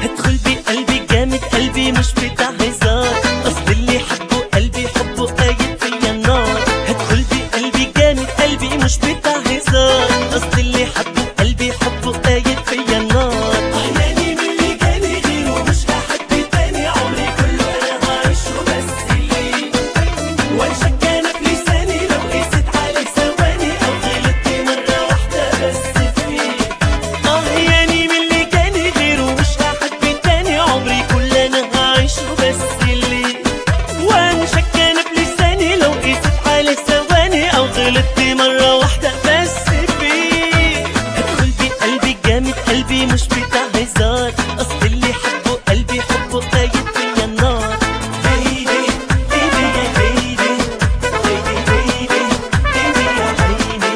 ادخل بقلبي جامد قلبي مش بتاع هزار اصل اللي حبه قلبي حبه قايد فيا النار هدخل بقلبي جامد قلبي مش بتاع هزار اصل اللي حبه قلبي حبه قايد فيا النار عيني من اللي جاني غيره مش هحب تاني عمري كله انا هعيشه بس ليه وانشك انا في لساني لو قست علي ثواني او غلطت مره واحده بس فيه اه يعني من اللي جاني غيره مش هحب تاني عمري كل انا هعيشه بس اللي وانا شكانة بلساني لو قست حالي ثواني او غلطت مرة واحدة بس فيه ادخل بقلبي جامد قلبي مش بتاع هزار اصل اللي حبه قلبي حبه قايد فيا النار بيبي بيبي يا بيبي بيبي بيبي بيبي يا عيني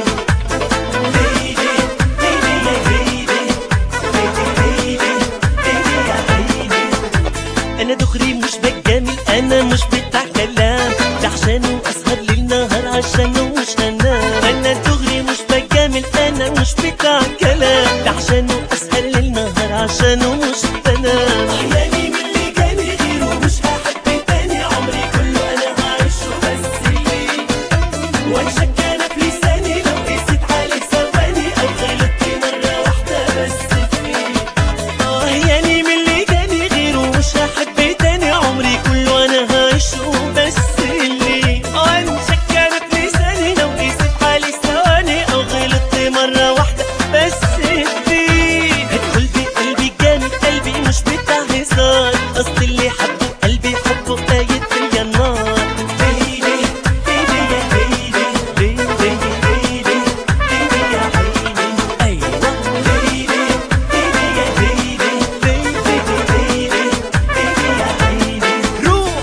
بيبي بيبي يا بيبي بيبي بيبي بيبي يا عيني انا دغري مش بتجامل انا مش بتاع كلام ده عشانه اسهر ليل نهار عشانه مش هنام انا دغري مش بتجامل انا مش بتاع كلام ده عشانه اسهر ليل نهار عشانه مش بنام عيني من اللي جاني غيره مش هحب تاني عمري كله انا هعيشه بس ليه وانشك انا في لساني لو قست علي ثواني او غلطت مره واحده بس فيه اه يعني من اللي جاني غيره مش هحب تاني عمري كله انا هعيشه بس اللي اه انا شكانة في لساني لو قست حالي ثواني او غلطت مرة واحدة بس فيه ادخل بقلبي جامد قلبي مش بتاع هزار اصل اللي حبه قلبي حبه قايد فيا النار بيبي بيبي يا بيبي بيبي بيبي بيبي يا عيني ايوه بيبي بيبي يا بيبي بيبي بيبي بيبي يا عيني روح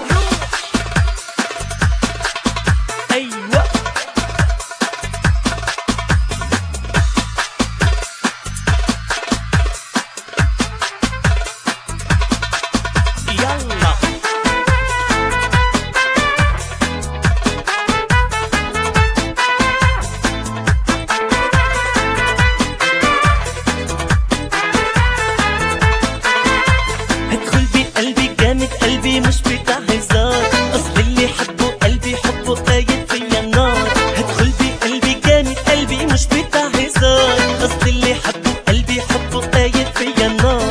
ايوه يلا هدخل بقلبي جامد قلبي مش بتاع هزار اصل اللي حبه قلبي حبه قايد فيا النار هدخل بقلبي جامد قلبي مش بتاع هزار اصل اللي حبه قلبي حبه قايد فيا النار